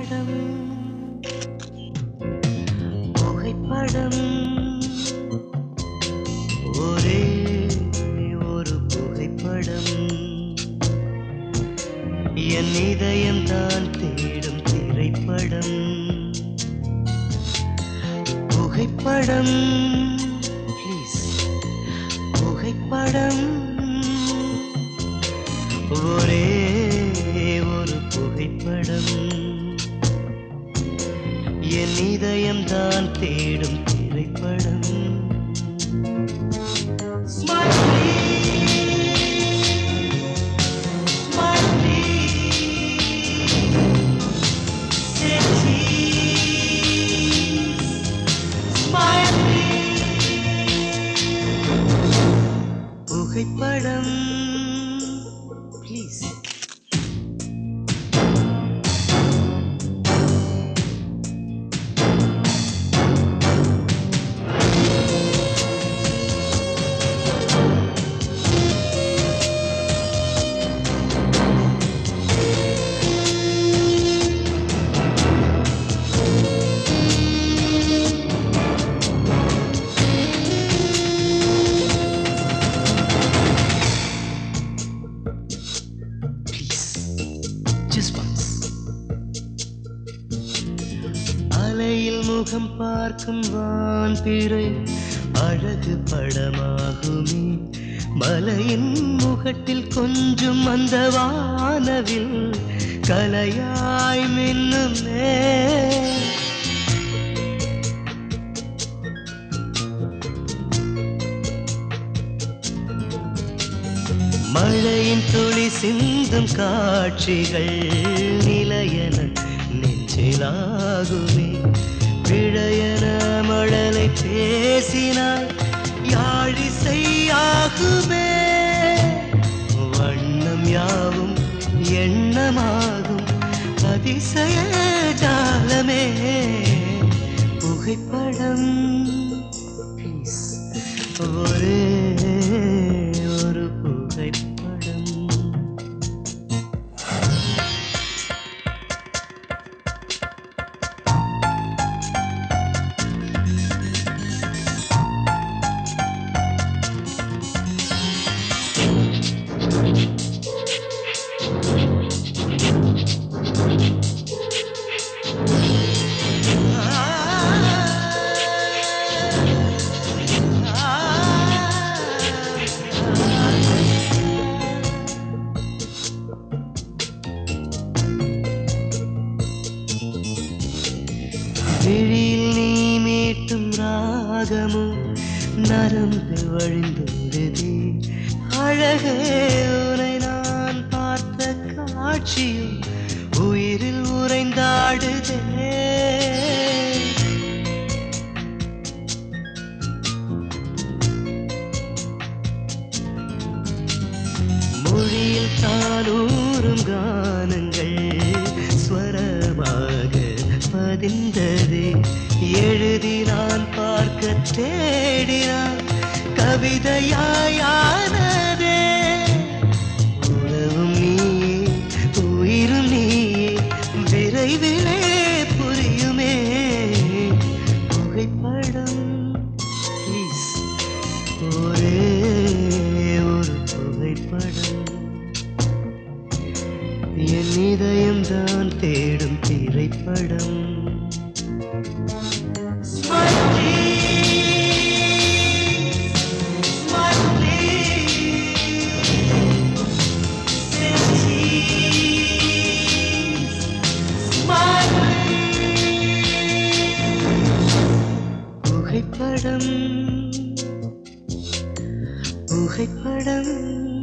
புகைப்படம் புகைப்படம் ஒரே ஒரு புகைப்படம் என் இதயம் தான் தேடும் திரைப்படம் புகைப்படம் ப்ளீஸ் புகைப்படம் ஒரே ஒரு புகைப்படம் என் இதயம் தான் தேடும் திரைப்படம் Smile, please. Smile, please. Say cheese. Smile, please. புகைப்படம் ப்ளீஸ் ப்ளீஸ் ஜஸ்ட் ஒன்ஸ் அலையில் முகம் பார்க்கும் வான் பிறை அழகு படமாகுமே மலையின் முகட்டில் கொஞ்சம் அந்த வானவில் கலையாய் மின்னுமே மழையின் துளி சிந்தும் காட்சிகள் நிலையன நெஞ்சிலாகுமே பிழையன மழலை பேசினாய் யாழிசையாகுமே வண்ணம் யாவும் எண்ணமாகும் அதிசய ஜாலமே புகைப்படம் ப்ளீஸ் ஒரே ஒரு புகைப்படம் விழியில் நீ மீட்டும் ராகமும் நரம்பு வழிந்தோடுதே அழகே உனை நான் பார்த்த காட்சியும் உயிரில் உறைந்தாடுதே மொழியில் தானூறும் கானங்கள் ஸ்வரமாக பதிந்ததே எழுதி நான் பார்க்க தேடினான் கவிதையாயானதே உறவும் நீயே உயிரும் நீயே விரைவிலே புரியுமே புகைப்படம் ப்ளீஸ் ஒரே ஒரு புகைப்படம் என் இதயம் தான் தேடும் திரைப்படம் Smile, please. Smile, please. Say cheese. Smile, please. புகைப்படம் புகைப்படம்